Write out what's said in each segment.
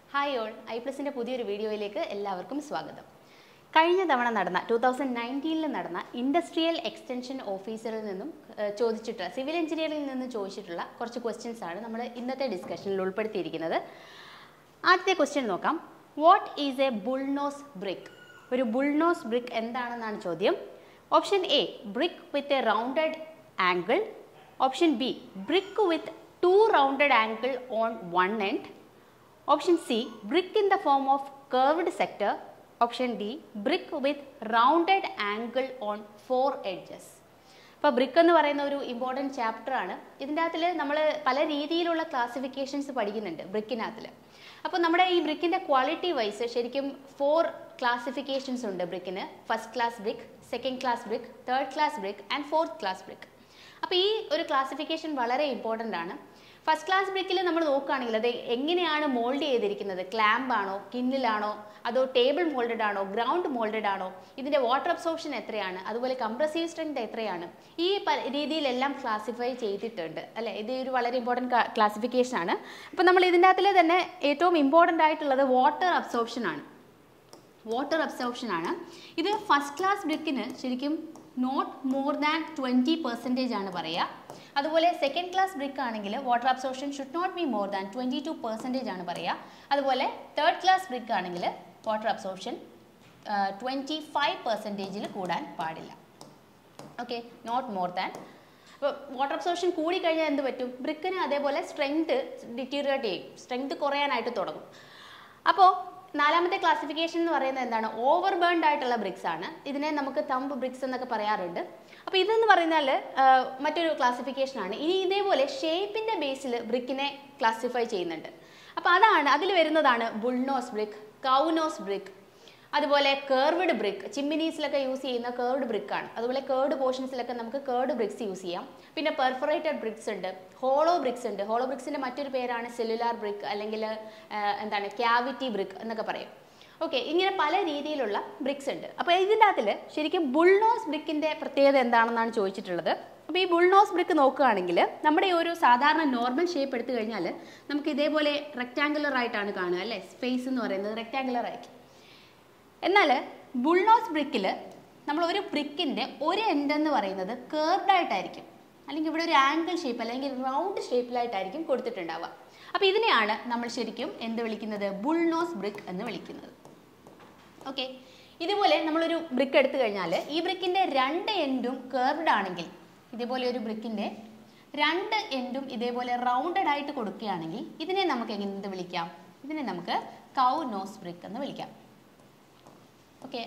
hi all I പ്ലസിൻ്റെ പുതിയൊരു വീഡിയോയിലേക്ക് എല്ലാവർക്കും സ്വാഗതം കഴിഞ്ഞ തവണ നടന്ന ടൂ തൗസൻഡ് നയൻറ്റീനിൽ നടന്ന ഇൻഡസ്ട്രിയൽ എക്സ്റ്റൻഷൻ ഓഫീസറിൽ നിന്നും ഏഹ്, ചോദിച്ചിട്ടുള്ള സിവിൽ എഞ്ചിനീയറിംഗിൽ നിന്ന് ചോദിച്ചിട്ടുള്ള കുറച്ച് ക്വസ്റ്റ്യൻസ് ആണ് നമ്മൾ ഇന്നത്തെ ഡിസ്കഷനിൽ ഉൾപ്പെടുത്തിയിരിക്കുന്നത് ആദ്യത്തെ ക്വസ്റ്റ്യൻ നോക്കാം what is a bullnose brick ഒരു ബുൾനോസ് ബ്രിക്ക് എന്താണെന്നാണ് ചോദ്യം option A brick with a rounded angle option B brick with two rounded angle on one end option C brick in the form of curved sector option D brick with rounded angle on four edges ഇപ്പോൾ brick എന്ന് പറയുന്ന ഒരു important chapter ആണ് ഇതിൻ്റെ അകത്തിൽ നമ്മൾ പല രീതിയിലുള്ള classifications പഠിക്കുന്നുണ്ട് ബ്രിക്കിനകത്തിൽ അപ്പോൾ നമ്മുടെ ഈ ബ്രിക്കിൻ്റെ ക്വാളിറ്റി വൈസ് ശരിക്കും ഫോർ ക്ലാസിഫിക്കേഷൻസ് ഉണ്ട് ബ്രിക്കിന് first class brick second class brick third class brick and fourth class brick അപ്പോൾ ഈ ഒരു ക്ലാസിഫിക്കേഷൻ വളരെ ഇമ്പോർട്ടൻ്റ് ആണ് ഫസ്റ്റ് ക്ലാസ് ബ്രിക്കിൽ നമ്മൾ നോക്കുകയാണെങ്കിൽ അത് എങ്ങനെയാണ് മോൾഡ് ചെയ്തിരിക്കുന്നത് ക്ലാമ്പ് ആണോ കിന്നിലാണോ അതോ ടേബിൾ മോൾഡഡ് ആണോ ഗ്രൗണ്ട് മോൾഡഡ് ആണോ ഇതിൻ്റെ വാട്ടർ അബ്സോർപ്ഷൻ എത്രയാണ് അതുപോലെ കംപ്രസീവ് സ്ട്രെങ്ത് എത്രയാണ് ഈ പ- രീതിയിലെല്ലാം ക്ലാസിഫൈ ചെയ്തിട്ടുണ്ട് അല്ലേ ഇത് ഒരു വളരെ ഇമ്പോർട്ടൻറ്റ് ക്ലാസിഫിക്കേഷൻ ആണ് അപ്പോൾ നമ്മൾ ഇതിൻ്റെ അകത്തിൽ തന്നെ ഏറ്റവും ഇമ്പോർട്ടൻ്റ് ആയിട്ടുള്ളത് വാട്ടർ അബ്സോർപ്ഷൻ ആണ് വാട്ടർ അബ്സോർപ്ഷൻ ആണ് ഇത് ഫസ്റ്റ് ക്ലാസ് ബ്രിക്കിന് ശരിക്കും not more than twenty percentage ആണ് പറയുക അതുപോലെ സെക്കൻഡ് ക്ലാസ് ബ്രിക്ക് ആണെങ്കിൽ water absorption should not be more than twenty two percentage ആണ് പറയുക അതുപോലെ തേർഡ് ക്ലാസ് ബ്രിക്ക് ആണെങ്കിൽ വാട്ടർ അബ്സോർപ്ഷൻ ട്വൻറ്റി ഫൈവ് പെർസെൻറ്റേജിൽ കൂടാൻ പാടില്ല ഓക്കെ നോട്ട് മോർ ദാൻ അപ്പോൾ വാട്ടർ അബ്സോർപ്ഷൻ കൂടിക്കഴിഞ്ഞാൽ എന്ത് പറ്റും ബ്രിക്കിന് അതേപോലെ സ്ട്രെങ്ത് ഡിറ്റീറിയേറ്റ് ചെയ്യും സ്ട്രെങ്ത് കുറയാനായിട്ട് തുടങ്ങും അപ്പോൾ നാലാമത്തെ ക്ലാസിഫിക്കേഷൻ എന്ന് പറയുന്നത് എന്താണ് ഓവർ ബേൺഡ് ആയിട്ടുള്ള ബ്രിക്സ് ആണ് ഇതിനെ നമുക്ക് തമ്പ് ബ്രിക്സ് എന്നൊക്കെ പറയാറുണ്ട് അപ്പോൾ ഇതെന്ന് പറഞ്ഞാൽ മറ്റൊരു ക്ലാസിഫിക്കേഷൻ ആണ് ഇനി ഇതേപോലെ ഷേപ്പിൻ്റെ ബേസിൽ ബ്രിക്കിനെ ക്ലാസിഫൈ ചെയ്യുന്നുണ്ട് അപ്പോൾ അതാണ് അതിൽ വരുന്നതാണ് ബുൾനോസ് ബ്രിക്ക് കൗനോസ് ബ്രിക്ക് അതുപോലെ കേർവ്ഡ് ബ്രിക്ക് ചിമ്മിനീസിലൊക്കെ യൂസ് ചെയ്യുന്ന കേർവ്ഡ് ബ്രിക്ക് ആണ് അതുപോലെ കേർഡ് പോർഷൻസിലൊക്കെ നമുക്ക് കേർഡ് ബ്രിക്സ് യൂസ് ചെയ്യാം പിന്നെ പെർഫറേറ്റഡ് ബ്രിക്സ് ഉണ്ട് ഹോളോ ബ്രിക്സ് ഉണ്ട് ഹോളോ ബ്രിക്സിന്റെ മറ്റൊരു പേരാണ് സെല്ലുലാർ ബ്രിക്ക് അല്ലെങ്കിൽ എന്താണ് ക്യാവിറ്റി ബ്രിക്ക് എന്നൊക്കെ പറയും ഓക്കെ ഇങ്ങനെ പല രീതിയിലുള്ള ബ്രിക്സ് ഉണ്ട് അപ്പോൾ ഇതിൻ്റെ അകത്തിൽ ശരിക്കും ബുൾനോസ് ബ്രിക്കിന്റെ പ്രത്യേകത എന്താണെന്നാണ് ചോദിച്ചിട്ടുള്ളത് അപ്പോൾ ഈ ബുൾനോസ് ബ്രിക്ക് നോക്കുകയാണെങ്കിൽ നമ്മുടെ ഈ ഒരു സാധാരണ നോർമൽ ഷേപ്പ് എടുത്തു കഴിഞ്ഞാൽ നമുക്ക് ഇതേപോലെ റെക്ടാങ്കുലർ ആയിട്ടാണ് കാണുക അല്ലേ സ്പേസ് എന്ന് പറയുന്നത് റെക്ടാങ്കുലർ ആയിരിക്കും എന്നാൽ ബുൾനോസ് ബ്രിക്കിൽ നമ്മൾ ഒരു ബ്രിക്കിൻ്റെ ഒരു എൻഡ് എന്ന് പറയുന്നത് കേർഡ് ആയിട്ടായിരിക്കും അല്ലെങ്കിൽ ഇവിടെ ഒരു ആംഗിൾ ഷേപ്പ് അല്ലെങ്കിൽ റൗണ്ട് ഷേപ്പിലായിട്ടായിരിക്കും കൊടുത്തിട്ടുണ്ടാവുക അപ്പോൾ ഇതിനെയാണ് നമ്മൾ ശരിക്കും എന്ത് വിളിക്കുന്നത് ബുൾനോസ് ബ്രിക്ക് എന്ന് വിളിക്കുന്നത് ഓക്കെ ഇതുപോലെ നമ്മളൊരു ബ്രിക്ക് എടുത്തു കഴിഞ്ഞാൽ ഈ ബ്രിക്കിൻ്റെ രണ്ട് എൻഡും കേർവ്ഡ് ആണെങ്കിൽ ഇതേപോലെ ഒരു ബ്രിക്കിൻ്റെ രണ്ട് എൻഡും ഇതേപോലെ റൗണ്ടഡ് ആയിട്ട് കൊടുക്കുകയാണെങ്കിൽ ഇതിനെ നമുക്ക് എങ്ങനെ എന്ത് വിളിക്കാം ഇതിനെ നമുക്ക് കൗ നോസ് ബ്രിക്ക് എന്ന് വിളിക്കാം ഓക്കെ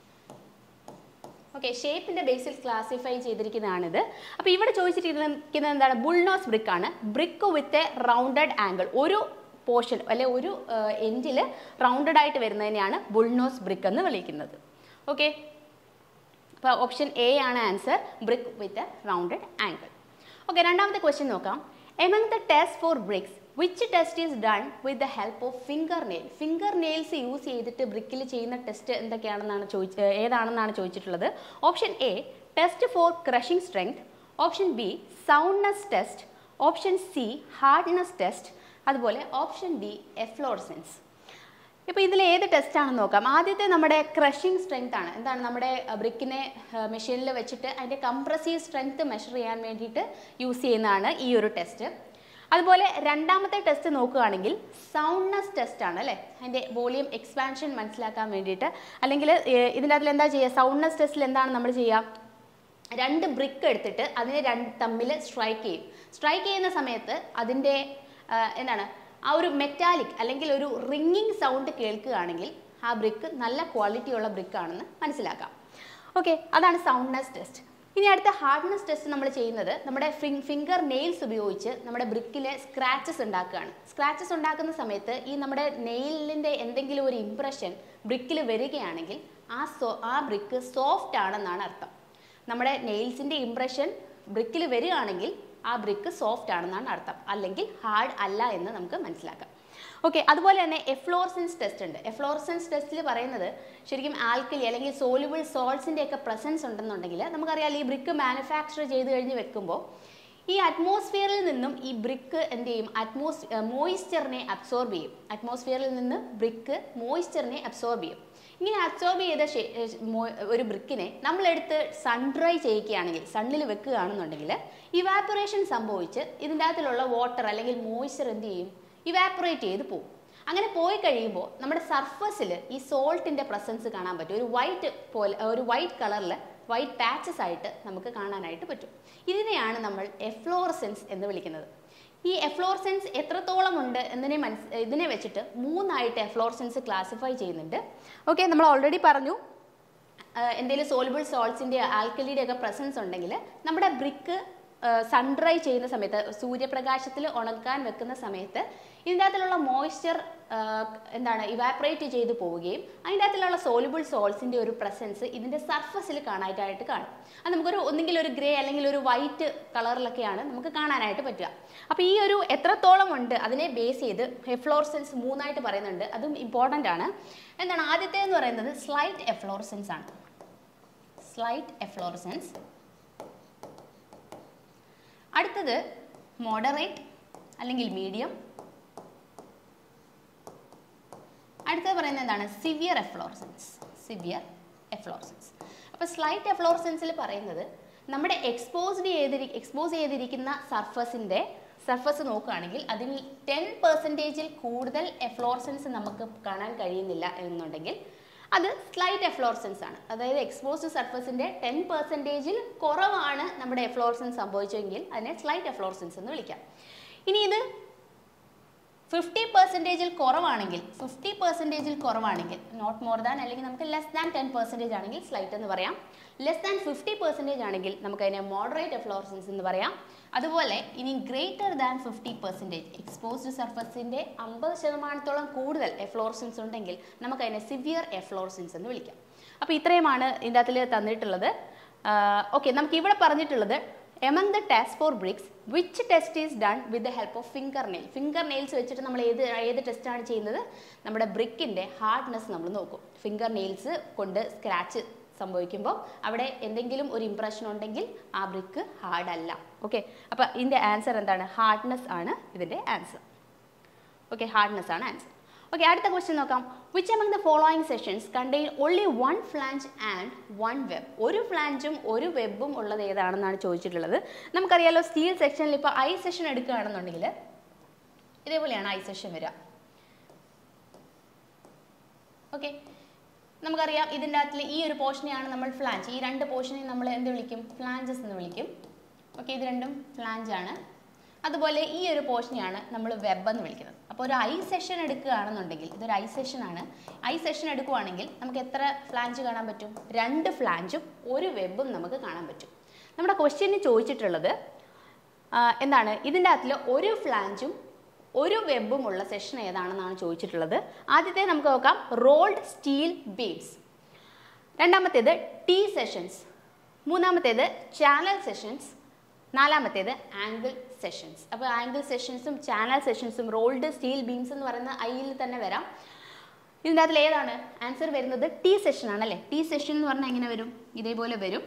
ഓക്കെ ഷേപ്പിന്റെ ബേസിൽ ക്ലാസിഫൈ ചെയ്തിരിക്കുന്നതാണിത് അപ്പോൾ ഇവിടെ ചോദിച്ചിരിക്കുന്നത് എന്താണ് ബുൾനോസ് ബ്രിക്ക് ആണ് brick with a rounded angle ഒരു പോർഷൻ അല്ലെ ഒരു എൻഡിൽ റൗണ്ടഡ് ആയിട്ട് വരുന്നതിനെയാണ് ബുൾനോസ് ബ്രിക്ക് എന്ന് വിളിക്കുന്നത് ഓക്കെ അപ്പോൾ ഓപ്ഷൻ എ ആണ് answer brick with a rounded angle okay രണ്ടാമത്തെ ക്വസ്റ്റ്യൻ നോക്കാം among the test for bricks which test is done with the help of finger nail finger nails use ചെയ്തിട്ട് ബ്രിക്കിൽ ചെയ്യുന്ന test എന്തൊക്കെയാണെന്നാണ് ചോദിച്ച ഏതാണെന്നാണ് ചോദിച്ചിട്ടുള്ളത് option A test for crushing strength option B soundness test option C hardness test അതുപോലെ option D efflorescence ഇപ്പോൾ ഇതിൽ ഏത് ടെസ്റ്റ് ആണെന്ന് നോക്കാം ആദ്യത്തെ നമ്മുടെ ക്രഷിംഗ് സ്ട്രെങ്ത് ആണ് എന്താണ് നമ്മുടെ ബ്രിക്കിനെ മെഷീനിൽ വെച്ചിട്ട് അതിൻ്റെ കംപ്രസീവ് സ്ട്രെങ്ത് മെഷർ ചെയ്യാൻ വേണ്ടിയിട്ട് യൂസ് ചെയ്യുന്നതാണ് ഈ ഒരു ടെസ്റ്റ് അതുപോലെ രണ്ടാമത്തെ ടെസ്റ്റ് നോക്കുകയാണെങ്കിൽ സൗണ്ട്നെസ് ടെസ്റ്റ് ആണ് അല്ലേ അതിൻ്റെ വോളിയം എക്സ്പാൻഷൻ മനസ്സിലാക്കാൻ വേണ്ടിയിട്ട് അല്ലെങ്കിൽ ഏഹ്, ഇതിൻ്റെ അതിൽ എന്താ ചെയ്യുക സൗണ്ട്നെസ് ടെസ്റ്റിൽ എന്താണ് നമ്മൾ ചെയ്യുക രണ്ട് ബ്രിക്ക് എടുത്തിട്ട് അതിനെ രണ്ട് തമ്മിൽ സ്ട്രൈക്ക് ചെയ്യും സ്ട്രൈക്ക് ചെയ്യുന്ന സമയത്ത് അതിൻ്റെ ആ, എന്താണ് ആ ഒരു മെറ്റാലിക് അല്ലെങ്കിൽ ഒരു റിങ്ങിങ് സൗണ്ട് കേൾക്കുകയാണെങ്കിൽ ആ ബ്രിക്ക് നല്ല ക്വാളിറ്റിയുള്ള ബ്രിക്ക് ആണെന്ന് മനസ്സിലാക്കാം ഓക്കെ അതാണ് സൗണ്ട്നെസ് ടെസ്റ്റ് ഇനി അടുത്ത ഹാർഡ്നെസ് ടെസ്റ്റ് നമ്മൾ ചെയ്യുന്നത് നമ്മുടെ ഫിംഗർ നെയിൽസ് ഉപയോഗിച്ച് നമ്മുടെ ബ്രിക്കിലെ സ്ക്രാച്ചസ് ഉണ്ടാക്കുകയാണ് സ്ക്രാച്ചസ് ഉണ്ടാക്കുന്ന സമയത്ത് ഈ നമ്മുടെ നെയിലിൻ്റെ എന്തെങ്കിലും ഒരു ഇംപ്രഷൻ ബ്രിക്കിൽ വരികയാണെങ്കിൽ ആ സോ ആ ബ്രിക്ക് സോഫ്റ്റ് ആണെന്നാണ് അർത്ഥം നമ്മുടെ നെയിൽസിൻ്റെ ഇംപ്രഷൻ ബ്രിക്കിൽ വരികയാണെങ്കിൽ ആ ബ്രിക്ക് സോഫ്റ്റ് ആണെന്നാണ് അർത്ഥം അല്ലെങ്കിൽ ഹാർഡ് അല്ല എന്ന് നമുക്ക് മനസ്സിലാക്കാം ഓക്കെ അതുപോലെ തന്നെ എഫ്ലോർസൻസ് ടെസ്റ്റ് ഉണ്ട് എഫ്ലോർസൻസ് ടെസ്റ്റിൽ പറയുന്നത് ശരിക്കും ആൽക്കലി അല്ലെങ്കിൽ സോലുബിൾ സോൾട്സിൻ്റെ ഒക്കെ പ്രസൻസ് ഉണ്ടെന്നുണ്ടെങ്കിൽ നമുക്കറിയാം ഈ ബ്രിക്ക് മാനുഫാക്ചർ ചെയ്ത് കഴിഞ്ഞ് വെക്കുമ്പോൾ ഈ അറ്റ്മോസ്ഫിയറിൽ നിന്നും ഈ ബ്രിക്ക് എന്ത് ചെയ്യും അറ്റ്മോസ് മോയിസ്ചറിനെ അബ്സോർബ് ചെയ്യും അറ്റ്മോസ്ഫിയറിൽ നിന്ന് ബ്രിക്ക് മോയിസ്ചറിനെ അബ്സോർബ് ചെയ്യും ഇങ്ങനെ അബ്സോർബ് ചെയ്ത ശേ- ഏർ മോ- ഒരു ബ്രിക്കിനെ നമ്മളെടുത്ത് സൺ ഡ്രൈ ചെയ്യിക്കുകയാണെങ്കിൽ സണ്ണിൽ വെക്കുകയാണെന്നുണ്ടെങ്കിൽ ഇവാപ്പറേഷൻ സംഭവിച്ച് ഇതിൻ്റെ അകത്തിലുള്ള വാട്ടർ അല്ലെങ്കിൽ മോയ്സ്ചർ എന്ത് ചെയ്യും ഇവാപ്പറേറ്റ് ചെയ്ത് പോകും അങ്ങനെ പോയി കഴിയുമ്പോൾ നമ്മുടെ സർഫസിൽ ഈ സോൾട്ടിൻ്റെ പ്രസൻസ് കാണാൻ പറ്റും ഒരു വൈറ്റ് പോലെ ഒരു വൈറ്റ് കളറിൽ വൈറ്റ് പാച്ചസ് ആയിട്ട് നമുക്ക് കാണാനായിട്ട് പറ്റും ഇതിനെയാണ് നമ്മൾ എഫ്ലോറസെൻസ് എന്ന് വിളിക്കുന്നത് ഈ എഫ്ലോറസെൻസ് എത്രത്തോളം ഉണ്ട് എന്നതിനെ മനസ് ഇതിനെ വെച്ചിട്ട് മൂന്നായിട്ട് എഫ്ലോറസെൻസ് ക്ലാസിഫൈ ചെയ്യുന്നുണ്ട് ഓക്കെ നമ്മൾ ഓൾറെഡി പറഞ്ഞു എന്തെങ്കിലും സോൾബിൾ സോൾട്സിൻ്റെ ആൽക്കലിയുടെ ഒക്കെ പ്രസൻസ് ഉണ്ടെങ്കിൽ നമ്മുടെ ബ്രിക്ക് സൺ ഡ്രൈ ചെയ്യുന്ന സമയത്ത് സൂര്യപ്രകാശത്തിൽ ഉണക്കാൻ വെക്കുന്ന സമയത്ത് ഇതിൻ്റെ അകത്തിലുള്ള മോയ്സ്ചർ എന്താണ് ഇവാപ്പറേറ്റ് ചെയ്ത് പോവുകയും അതിൻ്റെ അകത്തിലുള്ള സോലുബിൾ സോൾസിൻ്റെ ഒരു പ്രസൻസ് ഇതിൻ്റെ സർഫസിൽ കാണാനായിട്ട് കാണും അത് നമുക്കൊരു ഒന്നെങ്കിൽ ഒരു ഗ്രേ അല്ലെങ്കിൽ ഒരു വൈറ്റ് കളറിലൊക്കെയാണ് നമുക്ക് കാണാനായിട്ട് പറ്റുക അപ്പോൾ ഈ ഒരു എത്രത്തോളം ഉണ്ട് അതിനെ ബേസ് ചെയ്ത് എഫ്ലോർസെൻസ് മൂന്നായിട്ട് പറയുന്നുണ്ട് അതും ഇമ്പോർട്ടൻ്റ് ആണ് എന്താണ് ആദ്യത്തെ എന്ന് പറയുന്നത് സ്ലൈറ്റ് എഫ്ലോർസെൻസ് ആണ് സ്ലൈറ്റ് എഫ്ലോറസൻസ് അടുത്തത് മോഡറേറ്റ് അല്ലെങ്കിൽ മീഡിയം അടുത്തത് പറയുന്നത് എന്താണ് സിവിയർ എഫ്ലോറസൻസ് സിവിയർ എഫ്ലോറസൻസ് അപ്പോൾ സ്ലൈറ്റ് എഫ്ലോറസൻസിൽ പറയുന്നത് നമ്മുടെ എക്സ്പോസ്ഡ് ചെയ്തിരി എക്സ്പോസ് ചെയ്തിരിക്കുന്ന സർഫസിൻ്റെ സർഫസ് നോക്കുകയാണെങ്കിൽ അതിൽ ടെൻ പെർസെൻറ്റേജിൽ കൂടുതൽ എഫ്ലോറസൻസ് നമുക്ക് കാണാൻ കഴിയുന്നില്ല എന്നുണ്ടെങ്കിൽ അത് സ്ലൈറ്റ് എഫ്ലോറസൻസ് ആണ് അതായത് എക്സ്പോസ്ഡ് സർഫസിൻ്റെ ടെൻ പെർസെൻറ്റേജിൽ കുറവാണ് നമ്മുടെ എഫ്ലോറസൻസ് സംഭവിച്ചെങ്കിൽ അതിനെ സ്ലൈറ്റ് എഫ്ലോറസൻസ് എന്ന് വിളിക്കാം ഇനി ഇത് ഫിഫ്റ്റി പെർസെൻറ്റേജിൽ കുറവാണെങ്കിൽ ഫിഫ്റ്റി പെർസെൻറ്റേജിൽ കുറവാണെങ്കിൽ നോട്ട് മോർ ദാൻ അല്ലെങ്കിൽ നമുക്ക് ലെസ് ദാൻ ടെൻ പെർസെൻറ്റേജ് ആണെങ്കിൽ സ്ലൈറ്റ് എന്ന് പറയാം ലെസ് ദാൻ ഫിഫ്റ്റി പെർസെൻറ്റേജ് ആണെങ്കിൽ നമുക്ക് അതിനെ മോഡറേറ്റ് എഫ്ലോറസൻസ് എന്ന് പറയാം അതുപോലെ ഇനി greater than fifty percentage exposed സർഫസിൻ്റെ അമ്പത് ശതമാനത്തോളം കൂടുതൽ എഫ്ലോറസൻസ് ഉണ്ടെങ്കിൽ നമുക്ക് അതിനെ സിവിയർ എഫ്ലോറസൻസ് എന്ന് വിളിക്കാം അപ്പോൾ ഇത്രയുമാണ് ഇതിൻ്റെ അകത്തിൽ തന്നിട്ടുള്ളത് ഓക്കെ നമുക്ക് ഇവിടെ പറഞ്ഞിട്ടുള്ളത് among the test for bricks which test is done with the help of finger nail finger nails വെച്ചിട്ട് നമ്മൾ ഏത് ഏത് ടെസ്റ്റാണ് ചെയ്യുന്നത് നമ്മുടെ ബ്രിക്കിൻ്റെ ഹാർഡ്നെസ് നമ്മൾ നോക്കും ഫിംഗർ നെയിൽസ് കൊണ്ട് സ്ക്രാച്ച് സംഭവിക്കുമ്പോൾ അവിടെ എന്തെങ്കിലും ഒരു ഇംപ്രഷൻ ഉണ്ടെങ്കിൽ ആ ബ്രിക്ക് ഹാർഡ് അല്ല ഓക്കെ അപ്പോൾ ഇതിൻ്റെ ആൻസർ എന്താണ് ഹാർഡ്നെസ് ആണ് ഇതിൻ്റെ ആൻസർ ഓക്കെ ഹാർഡ്നെസ് ആണ് ആൻസർ ഓക്കെ അടുത്ത ക്വസ്റ്റ്യൻ നോക്കാം which among the following sections contain only one flange and one web ഒരു ഫ്ലാഞ്ചും ഒരു വെബും ഉള്ളത് ഏതാണെന്നാണ് ചോദിച്ചിട്ടുള്ളത് നമുക്കറിയാലോ സ്റ്റീൽ സെക്ഷനിൽ ഇപ്പോൾ ഐ സെഷൻ എടുക്കുകയാണെന്നുണ്ടെങ്കിൽ ഇതേപോലെയാണ് ഐ സെഷൻ വരിക ഓക്കെ നമുക്കറിയാം ഇതിൻ്റെ അകത്തിൽ ഈ ഒരു പോർഷനെയാണ് നമ്മൾ ഫ്ലാഞ്ച് ഈ രണ്ട് പോർഷനെ നമ്മൾ എന്ത് വിളിക്കും ഫ്ലാഞ്ചസ് എന്ന് വിളിക്കും ഓക്കെ ഇത് രണ്ടും ഫ്ലാഞ്ച് ആണ് അതുപോലെ ഈ ഒരു പോർഷനെയാണ് നമ്മൾ വെബ് എന്ന് വിളിക്കുന്നത് അപ്പോൾ ഒരു ഐ സെഷൻ എടുക്കുകയാണെന്നുണ്ടെങ്കിൽ ഇതൊരു ഐ സെഷൻ ആണ് ഐ സെഷൻ എടുക്കുകയാണെങ്കിൽ നമുക്ക് എത്ര ഫ്ലാഞ്ച് കാണാൻ പറ്റും രണ്ട് ഫ്ലാഞ്ചും ഒരു വെബും നമുക്ക് കാണാൻ പറ്റും നമ്മുടെ ക്വസ്റ്റ്യന് ചോദിച്ചിട്ടുള്ളത് ആ, എന്താണ് ഇതിൻ്റെ അകത്തിൽ ഒരു ഫ്ലാഞ്ചും ഒരു വെബും ഉള്ള സെഷൻ ഏതാണെന്നാണ് ചോദിച്ചിട്ടുള്ളത് ആദ്യത്തെ നമുക്ക് നോക്കാം റോൾഡ് സ്റ്റീൽ ബീഡ്സ് രണ്ടാമത്തേത് ടി സെഷൻസ് മൂന്നാമത്തേത് ചാനൽ സെഷൻസ് നാലാമത്തേത് ആംഗിൾ സെഷൻസ് അപ്പോൾ ആംഗിൾ സെഷൻസും ചാനൽ സെഷൻസും റോൾഡ് സ്റ്റീൽ ബീംസ് എന്ന് പറയുന്ന ഐയിൽ തന്നെ വരാം ഇതിൻ്റെ അകത്തിൽ ഏതാണ് ആൻസർ വരുന്നത് ടി സെഷൻ ആണല്ലേ ടി സെഷൻ എന്ന് പറഞ്ഞാൽ എങ്ങനെ വരും ഇതേപോലെ വരും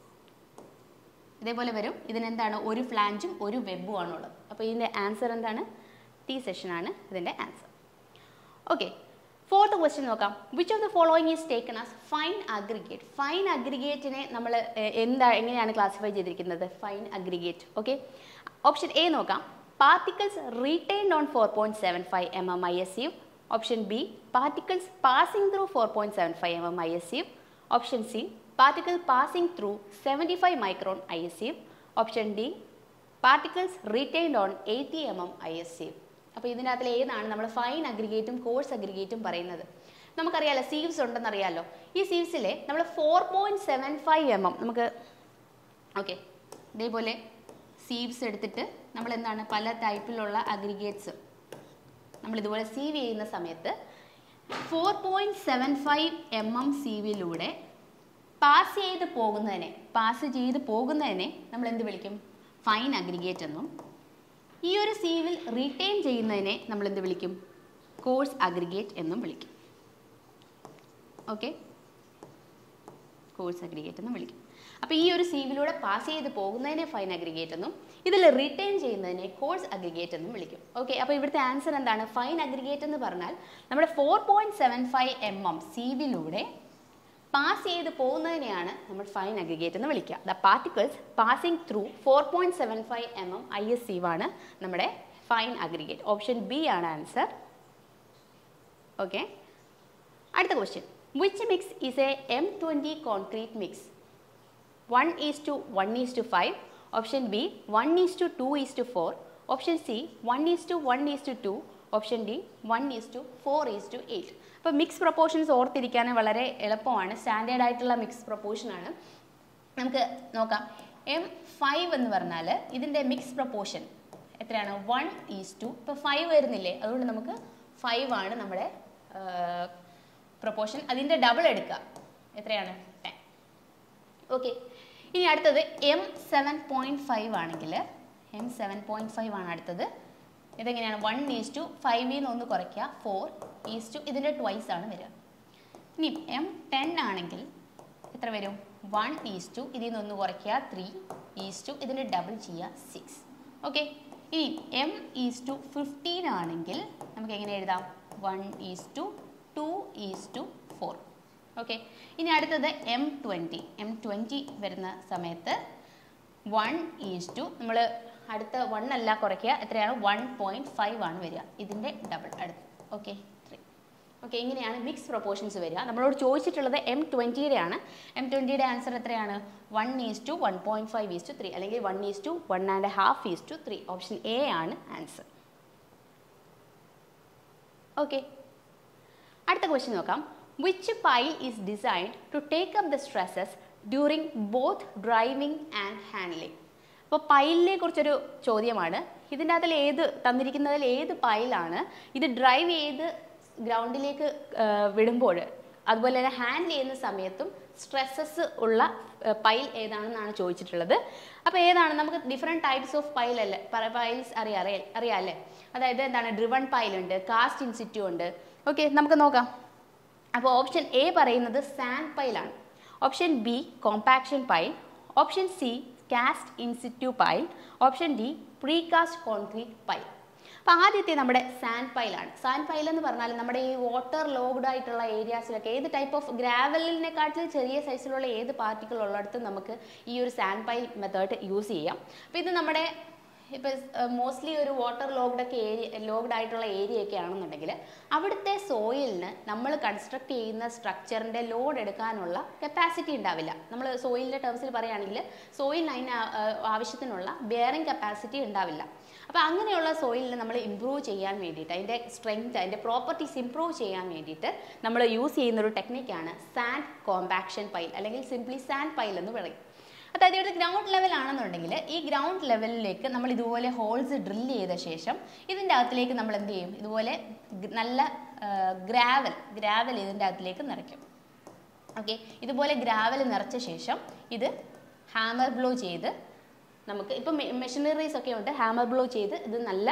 ഇതേപോലെ വരും ഇതിനെന്താണ് ഒരു ഫ്ലാഞ്ചും ഒരു വെബും ആണുള്ളത് അപ്പോൾ ഇതിൻ്റെ ആൻസർ എന്താണ് ടി സെഷൻ ആണ് ഇതിൻ്റെ ആൻസർ ഓക്കെ ഫോർത്ത് ക്വസ്റ്റ്യൻ നോക്കാം which of the following is taken as fine aggregate fine അഗ്രിഗേറ്റിനെ നമ്മൾ എന്താ എങ്ങനെയാണ് ക്ലാസിഫൈ ചെയ്തിരിക്കുന്നത് fine aggregate okay option A നോക്കാം particles retained on four point seven five M M I S U option B particles passing through four point seven five M M I S U option C particle passing through seventy five micron I S U option D particles retained on eighty M M I S U അപ്പോൾ ഇതിനകത്തിൽ ഏതാണ് നമ്മൾ fine അഗ്രിഗേറ്റും course അഗ്രിഗേറ്റും പറയുന്നത് നമുക്കറിയാലോ സീവ്സ് ഉണ്ടെന്നറിയാലോ ഈ സീവ്സിലെ നമ്മൾ four point seven five M M നമുക്ക് ഓക്കെ ഇതേപോലെ സീവ്സ് എടുത്തിട്ട് നമ്മൾ എന്താണ് പല ടൈപ്പിലുള്ള അഗ്രിഗേറ്റ്സ് നമ്മൾ ഇതുപോലെ സീവ് ചെയ്യുന്ന സമയത്ത് four point seven five M M സീവിലൂടെ പാസ് ചെയ്ത് പോകുന്നതിനെ പാസ് ചെയ്ത് പോകുന്നതിനെ നമ്മൾ എന്ത് വിളിക്കും ഫൈൻ അഗ്രിഗേറ്റ് എന്നും ഈ ഒരു സീവിൽ റീറ്റെയിൻ ചെയ്യുന്നതിനെ നമ്മൾ എന്ത് വിളിക്കും കോഴ്സ് അഗ്രിഗേറ്റ് എന്നും വിളിക്കും ഓക്കെ കോഴ്സ് അഗ്രിഗേറ്റ് എന്നും വിളിക്കും അപ്പോൾ ഈ ഒരു സീവിലൂടെ പാസ് ചെയ്ത് പോകുന്നതിനെ ഫൈൻ അഗ്രിഗേറ്റ് എന്നും ഇതിൽ റിട്ടേൺ ചെയ്യുന്നതിനെ കോഴ്സ് അഗ്രിഗേറ്റ് എന്നും വിളിക്കും ഓക്കെ അപ്പോൾ ഇവിടുത്തെ ആൻസർ എന്താണ് ഫൈൻ അഗ്രിഗേറ്റ് എന്ന് പറഞ്ഞാൽ നമ്മുടെ four point seven five M M സീവിലൂടെ പാസ് ചെയ്ത് പോകുന്നതിനെയാണ് നമ്മൾ ഫൈൻ അഗ്രിഗേറ്റ് എന്ന് വിളിക്കുക the particles passing through four point seven five M M I S സീവാണ് നമ്മുടെ ഫൈൻ അഗ്രിഗേറ്റ് ഓപ്ഷൻ ബി ആണ് ആൻസർ ഓക്കെ അടുത്ത question which mix is a M twenty concrete mix one is to one is to five option B one is to two is to four option C one is to one is to two option D one is to four is to eight അപ്പോൾ mix proportions ഓർത്തിരിക്കാൻ വളരെ എളുപ്പമാണ് standard ആയിട്ടുള്ള mix പ്രൊപ്പോർഷനാണ് നമുക്ക് നോക്കാം M five എന്ന് പറഞ്ഞാൽ ഇതിൻ്റെ മിക്സ് പ്രൊപ്പോർഷൻ എത്രയാണ് വൺ ഈസ് ടു ഇപ്പോൾ ഫൈവ് വരുന്നില്ലേ അതുകൊണ്ട് നമുക്ക് ഫൈവ് ആണ് നമ്മുടെ പ്രൊപ്പോർഷൻ അതിൻ്റെ ഡബിൾ എടുക്കുക എത്രയാണ് ടെൻ ഓക്കെ ഇനി അടുത്തത് എം സെവൻ പോയിൻറ്റ് ഫൈവ് ആണെങ്കിൽ എം സെവൻ പോയിൻറ്റ് ഫൈവ് ആണ് അടുത്തത് ഇതെങ്ങനെയാണ് വൺ ഈസ് ടു ഫൈവിൽ നിന്ന് ഒന്ന് കുറയ്ക്കുക ഫോർ ഈസ് ടു ഇതിൻ്റെ ട്വൈസ് ആണ് വരിക ഇനി എം ടെൻ ആണെങ്കിൽ എത്ര വരും വൺ ഈസ് ടു ഇതിൽ നിന്ന് ഒന്ന് കുറയ്ക്കുക ത്രീ ഈസ് ടു ഇതിൻ്റെ ഡബിൾ ചെയ്യുക സിക്സ് ഓക്കെ ഇനി എം ഈസ് ടു ഫിഫ്റ്റീൻ ആണെങ്കിൽ നമുക്ക് എങ്ങനെ എഴുതാം one is to two is to four okay ഇനി അടുത്തത് എം ട്വൻറ്റി എം ട്വൻറ്റി വരുന്ന സമയത്ത് വൺ ഈസ് ടു നമ്മൾ അടുത്ത വൺ അല്ല കുറയ്ക്കുക എത്രയാണ് വൺ പോയിൻറ്റ് ഫൈവ് ആണ് വരിക ഇതിൻ്റെ ഡബിൾ അടുത്ത് ഓക്കെ ത്രീ ഓക്കെ ഇങ്ങനെയാണ് മിക്സ് പ്രൊപ്പോർഷൻസ് വരിക നമ്മളോട് ചോദിച്ചിട്ടുള്ളത് എം ട്വൻറ്റിയുടെ ആണ് എം ട്വൻറ്റിയുടെ ആൻസർ എത്രയാണ് one is to one point five is to three അല്ലെങ്കിൽ one is to one and half is to three option A ആണ് ആൻസർ ഓക്കെ അടുത്ത ക്വസ്റ്റ്യൻ നോക്കാം which pile is designed to take up the stresses during both driving and handling അപ്പോൾ പൈലിനെ കുറിച്ചൊരു ചോദ്യമാണ് ഇതിൻ്റെ അതിൽ ഏത് തന്നിരിക്കുന്നതിൽ ഏത് പൈലാണ് ഇത് ഡ്രൈവ് ചെയ്ത് ഗ്രൗണ്ടിലേക്ക് വിടുമ്പോൾ അതുപോലെ തന്നെ ഹാൻഡിൽ ചെയ്യുന്ന സമയത്തും സ്ട്രെസ്സസ് ഉള്ള പൈൽ ഏതാണെന്നാണ് ചോദിച്ചിട്ടുള്ളത് അപ്പോൾ ഏതാണ് നമുക്ക് ഡിഫറെൻറ്റ് ടൈപ്സ് ഓഫ് പൈൽ അല്ലേ പൈൽസ് അറിയാം അറിയാം അറിയാം അല്ലേ അതായത് എന്താണ് ഡ്രിവൺ പൈലുണ്ട് കാസ്റ്റ് ഇൻസിറ്റ്യൂ ഉണ്ട് ഓക്കെ നമുക്ക് നോക്കാം അപ്പോൾ ഓപ്ഷൻ എ പറയുന്നത് സാൻഡ് പൈലാണ് option B compaction pile option C cast in situ pile option D precast concrete pile അപ്പോൾ ആദ്യത്തെ നമ്മുടെ സാൻഡ് പൈലാണ് സാൻഡ് പൈൽ എന്ന് പറഞ്ഞാൽ നമ്മുടെ ഈ വാട്ടർ ലോഗ്ഡ് ആയിട്ടുള്ള ഏരിയാസിലൊക്കെ ഏത് ടൈപ്പ് ഓഫ് ഗ്രാവലിനെക്കാട്ടിലും ചെറിയ സൈസിലുള്ള ഏത് പാർട്ടിക്കിൾ ഉള്ളിടത്തും നമുക്ക് ഈ ഒരു സാൻഡ് പൈൽ മെത്തേഡ് യൂസ് ചെയ്യാം അപ്പോൾ ഇത് നമ്മുടെ ഇപ്പോൾ മോസ്റ്റ്ലി ഒരു വാട്ടർ ലോഗ്ഡ് ഒക്കെ ഏരിയ ലോഗ്ഡ് ആയിട്ടുള്ള ഏരിയ ഒക്കെ ആണെന്നുണ്ടെങ്കിൽ അവിടുത്തെ സോയിലിന് നമ്മൾ കൺസ്ട്രക്ട് ചെയ്യുന്ന സ്ട്രക്ചറിൻ്റെ ലോഡ് എടുക്കാനുള്ള കപ്പാസിറ്റി ഉണ്ടാവില്ല നമ്മൾ സോയിലിൻ്റെ ടേംസിൽ പറയുകയാണെങ്കിൽ സോയിലിന് അതിന് ആവശ്യത്തിനുള്ള ബെയറിംഗ് കപ്പാസിറ്റി ഉണ്ടാവില്ല അപ്പോൾ അങ്ങനെയുള്ള സോയിലിന് നമ്മൾ ഇമ്പ്രൂവ് ചെയ്യാൻ വേണ്ടിയിട്ട് അതിൻ്റെ സ്ട്രെങ്ത് അതിൻ്റെ പ്രോപ്പർട്ടീസ് ഇമ്പ്രൂവ് ചെയ്യാൻ വേണ്ടിയിട്ട് നമ്മൾ യൂസ് ചെയ്യുന്ന ഒരു ടെക്നിക്കാണ് സാൻഡ് കോമ്പാക്ഷൻ പൈൽ അല്ലെങ്കിൽ സിംപ്ലി സാൻഡ് പൈൽ എന്ന് പറയും അതായത് ഇവിടെ ഗ്രൗണ്ട് ലെവൽ ആണെന്നുണ്ടെങ്കിൽ ഈ ഗ്രൗണ്ട് ലെവലിലേക്ക് നമ്മൾ ഇതുപോലെ ഹോൾസ് ഡ്രിൽ ചെയ്ത ശേഷം ഇതിൻ്റെ അകത്തിലേക്ക് നമ്മൾ എന്ത് ചെയ്യും ഇതുപോലെ നല്ല ഗ്രാവൽ ഗ്രാവൽ ഇതിൻ്റെ അകത്തിലേക്ക് നിറയ്ക്കും ഓക്കെ ഇതുപോലെ ഗ്രാവൽ നിറച്ച ശേഷം ഇത് ഹാമർ ബ്ലോ ചെയ്ത് നമുക്ക് ഇപ്പം മെഷീനറീസ് ഒക്കെ ഉണ്ട് ഹാമർ ബ്ലോ ചെയ്ത് ഇത് നല്ല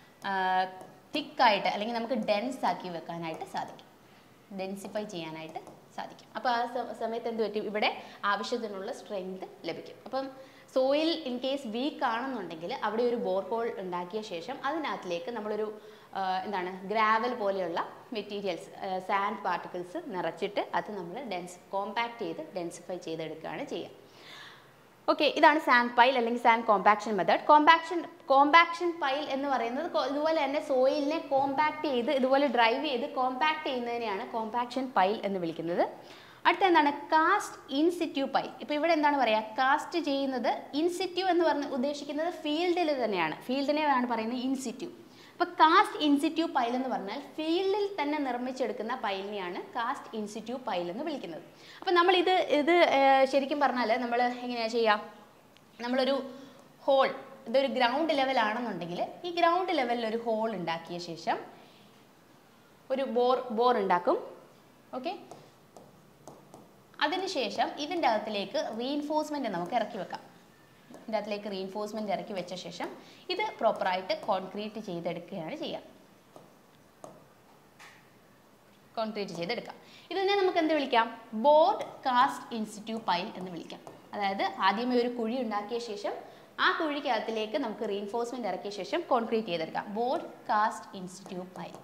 തിക്കായിട്ട് അല്ലെങ്കിൽ നമുക്ക് ഡെൻസ് ആക്കി വെക്കാനായിട്ട് സാധിക്കും ഡെൻസിഫൈ ചെയ്യാനായിട്ട് സാധിക്കും അപ്പോൾ ആ സമയത്ത് എന്ത് പറ്റും ഇവിടെ ആവശ്യത്തിനുള്ള സ്ട്രെങ്ത് ലഭിക്കും അപ്പം സോയിൽ ഇൻ കേസ് വീക്ക് ആണെന്നുണ്ടെങ്കിൽ അവിടെ ഒരു ബോർ ഹോൾ ഉണ്ടാക്കിയ ശേഷം അതിനകത്തിലേക്ക് നമ്മളൊരു എന്താണ് ഗ്രാവൽ പോലെയുള്ള മെറ്റീരിയൽസ് സാൻഡ് പാർട്ടിക്കിൾസ് നിറച്ചിട്ട് അത് നമ്മൾ ഡെൻസ് കോമ്പാക്ട് ചെയ്ത് ഡെൻസിഫൈ ചെയ്തെടുക്കുകയാണ് ചെയ്യുക ഓക്കെ ഇതാണ് സാൻഡ് പൈൽ അല്ലെങ്കിൽ sand compaction method compaction compaction pile എന്ന് പറയുന്നത് ഇതുപോലെ തന്നെ സോയിലിനെ കോമ്പാക്ട് ചെയ്ത് ഇതുപോലെ ഡ്രൈവ് ചെയ്ത് കോമ്പാക്ട് ചെയ്യുന്നതിനെയാണ് കോമ്പാക്ഷൻ പൈൽ എന്ന് വിളിക്കുന്നത് അടുത്ത എന്താണ് കാസ്റ്റ് ഇൻസിറ്റ്യൂ പൈൽ ഇപ്പോൾ ഇവിടെ എന്താണ് പറയുക കാസ്റ്റ് ചെയ്യുന്നത് ഇൻസിറ്റ്യൂ എന്ന് പറഞ്ഞ് ഉദ്ദേശിക്കുന്നത് ഫീൽഡിൽ തന്നെയാണ് ഫീൽഡിനെയാണ് പറയുന്നത് ഇൻസിറ്റ്യൂ അപ്പോൾ കാസ്റ്റ് ഇൻസിറ്റ്യൂ പൈൽ എന്ന് പറഞ്ഞാൽ ഫീൽഡിൽ തന്നെ നിർമ്മിച്ചെടുക്കുന്ന പൈലിനെയാണ് കാസ്റ്റ് ഇൻസിറ്റ്യൂ പൈൽ എന്ന് വിളിക്കുന്നത് അപ്പോൾ നമ്മൾ ഇത് ഇത് ശരിക്കും പറഞ്ഞാൽ നമ്മൾ എങ്ങനെയാണ് ചെയ്യുക നമ്മളൊരു ഹോൾ ഇതൊരു ഗ്രൗണ്ട് ലെവൽ ആണെന്നുണ്ടെങ്കിൽ ഈ ഗ്രൗണ്ട് ലെവലിൽ ഒരു ഹോൾ ഉണ്ടാക്കിയ ശേഷം ഒരു ബോർ ബോർ ഉണ്ടാക്കും ഓക്കെ അതിനുശേഷം ഇതിൻ്റെ അകത്തിലേക്ക് റീഇൻഫോഴ്സ്മെൻറ്റ് നമുക്ക് ഇറക്കി വെക്കാം ഇതിൻ്റെ അകത്തിലേക്ക് റീഇൻഫോഴ്സ്മെൻറ്റ് ഇറക്കി വെച്ച ശേഷം ഇത് പ്രോപ്പറായിട്ട് കോൺക്രീറ്റ് ചെയ്തെടുക്കുകയാണ് ചെയ്യുക കോൺക്രീറ്റ് ചെയ്തെടുക്കാം ഇതിനെ നമുക്ക് എന്ത് വിളിക്കാം ബോർഡ് കാസ്റ്റ് ഇൻസ്റ്റിറ്റ്യൂ പൈൽ എന്ന് വിളിക്കാം അതായത് ആദ്യമേ ഒരു കുഴി ഉണ്ടാക്കിയ ശേഷം ആ കുഴിക്കകത്തിലേക്ക് നമുക്ക് റീൻഫോഴ്സ്മെന്റ് ഇറക്കിയ ശേഷം കോൺക്രീറ്റ് ചെയ്തെടുക്കാം ബോർഡ് കാസ്റ്റ് ഇൻസ്റ്റിറ്റ്യൂട്ട് പൈൽ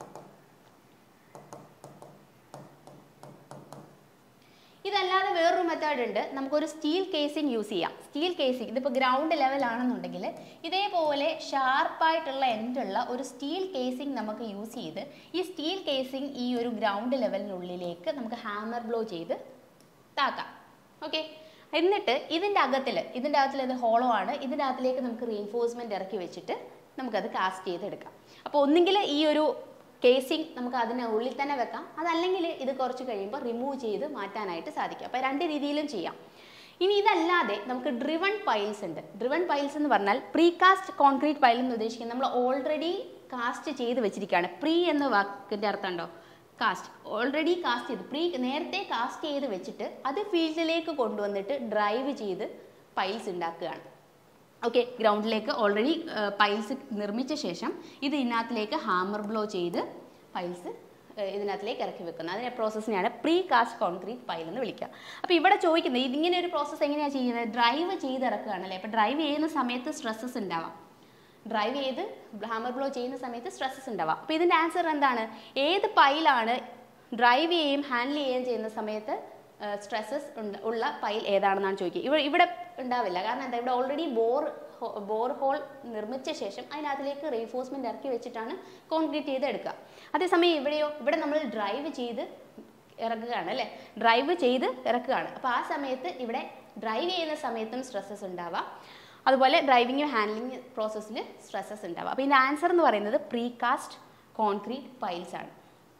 ഇതല്ലാതെ വേറൊരു മെത്തേഡ് ഉണ്ട് നമുക്കൊരു സ്റ്റീൽ കേസിംഗ് യൂസ് ചെയ്യാം സ്റ്റീൽ കേസിംഗ് ഇതിപ്പോൾ ഗ്രൗണ്ട് ലെവൽ ആണെന്നുണ്ടെങ്കിൽ ഇതേപോലെ ഷാർപ്പായിട്ടുള്ള എൻഡുള്ള ഒരു സ്റ്റീൽ കേസിംഗ് നമുക്ക് യൂസ് ചെയ്ത് ഈ സ്റ്റീൽ കേസിംഗ് ഈ ഒരു ഗ്രൗണ്ട് ലെവലിനുള്ളിലേക്ക് നമുക്ക് ഹാമർ ബ്ലോ ചെയ്ത് താക്കാം ഓക്കെ എന്നിട്ട് ഇതിൻ്റെ അകത്തിൽ ഇതിൻ്റെ അകത്തിൽ ഇത് ഹോളോ ആണ് ഇതിൻ്റെ അകത്തിലേക്ക് നമുക്ക് റീൻഫോഴ്സ്മെൻറ്റ് ഇറക്കി വെച്ചിട്ട് നമുക്കത് കാസ്റ്റ് ചെയ്തെടുക്കാം അപ്പോൾ ഒന്നുകിൽ ഈ ഒരു കേസിങ് നമുക്ക് അതിന് ഉള്ളിൽ തന്നെ വെക്കാം അതല്ലെങ്കിൽ ഇത് കുറച്ച് കഴിയുമ്പോൾ റിമൂവ് ചെയ്ത് മാറ്റാനായിട്ട് സാധിക്കും അപ്പോൾ രണ്ട് രീതിയിലും ചെയ്യാം ഇനി ഇതല്ലാതെ നമുക്ക് ഡ്രിവൺ പൈൽസ് ഉണ്ട് ഡ്രിവൺ പൈൽസ് എന്ന് പറഞ്ഞാൽ പ്രീ കാസ്റ്റ് കോൺക്രീറ്റ് പൈൽ എന്ന് ഉദ്ദേശിക്കുന്നത് നമ്മൾ ഓൾറെഡി കാസ്റ്റ് ചെയ്ത് വെച്ചിരിക്കുകയാണ് പ്രീ എന്ന വാക്കിൻ്റെ അർത്ഥം ഉണ്ടോ കാസ്റ്റ് ഓൾറെഡി കാസ്റ്റ് ചെയ്ത് പ്രീ നേരത്തെ കാസ്റ്റ് ചെയ്ത് വെച്ചിട്ട് അത് ഫീൽഡിലേക്ക് കൊണ്ടുവന്നിട്ട് ഡ്രൈവ് ചെയ്ത് പൈൽസ് ഉണ്ടാക്കുകയാണ് ഓക്കെ ഗ്രൗണ്ടിലേക്ക് ഓൾറെഡി പൈൽസ് നിർമ്മിച്ച ശേഷം ഇത് ഇതിനകത്തിലേക്ക് ഹാമർ ബ്ലോ ചെയ്ത് പൈൽസ് ഇതിനകത്തിലേക്ക് ഇറക്കി വെക്കുന്നത് അതിനെ പ്രോസസ്സിനെയാണ് പ്രീ കാസ്റ്റ് കോൺക്രീറ്റ് പൈൽ എന്ന് വിളിക്കുക അപ്പോൾ ഇവിടെ ചോദിക്കുന്നത് ഇതിങ്ങനെ ഒരു പ്രോസസ്സ് എങ്ങനെയാണ് ചെയ്യുന്നത് ഡ്രൈവ് ചെയ്ത് ഇറക്കുകയാണല്ലേ അപ്പോൾ ഡ്രൈവ് ചെയ്യുന്ന സമയത്ത് സ്ട്രെസ്സസ് ഉണ്ടാവാം ഡ്രൈവ് ചെയ്ത് ഹാമർ ബ്ലോ ചെയ്യുന്ന സമയത്ത് സ്ട്രെസ്സസ് ഉണ്ടാവാം അപ്പോൾ ഇതിൻ്റെ ആൻസർ എന്താണ് ഏത് പൈലാണ് ഡ്രൈവ് ചെയ്യുകയും ഹാൻഡിൽ ചെയ്യുകയും ചെയ്യുന്ന സമയത്ത് സ്ട്രെസ്സസ് ഉള്ള പൈൽ ഏതാണെന്നാണ് ചോദിക്കുക ഇവിടെ ഇവിടെ ഉണ്ടാവില്ല കാരണം എന്താ ഇവിടെ ഓൾറെഡി ബോർ ബോർ ഹോൾ നിർമ്മിച്ച ശേഷം അതിനകത്തിലേക്ക് റീഫോഴ്സ്മെന്റ് ഇറക്കി വെച്ചിട്ടാണ് കോൺക്രീറ്റ് ചെയ്ത് എടുക്കുക അതേസമയം ഇവിടെയോ ഇവിടെ നമ്മൾ ഡ്രൈവ് ചെയ്ത് ഇറക്കുകയാണ് അല്ലേ ഡ്രൈവ് ചെയ്ത് ഇറക്കുകയാണ് അപ്പോൾ ആ സമയത്ത് ഇവിടെ ഡ്രൈവ് ചെയ്യുന്ന സമയത്തും സ്ട്രെസ്സസ് ഉണ്ടാവാം അതുപോലെ ഡ്രൈവിങ്ങും ഹാൻഡ്ലിംഗ് പ്രോസസ്സിൽ സ്ട്രെസ്സസ് ഉണ്ടാവാം അപ്പോൾ ഇതിൻ്റെ ആൻസർ എന്ന് പറയുന്നത് പ്രീ കാസ്റ്റ് കോൺക്രീറ്റ് പൈൽസ് ആണ്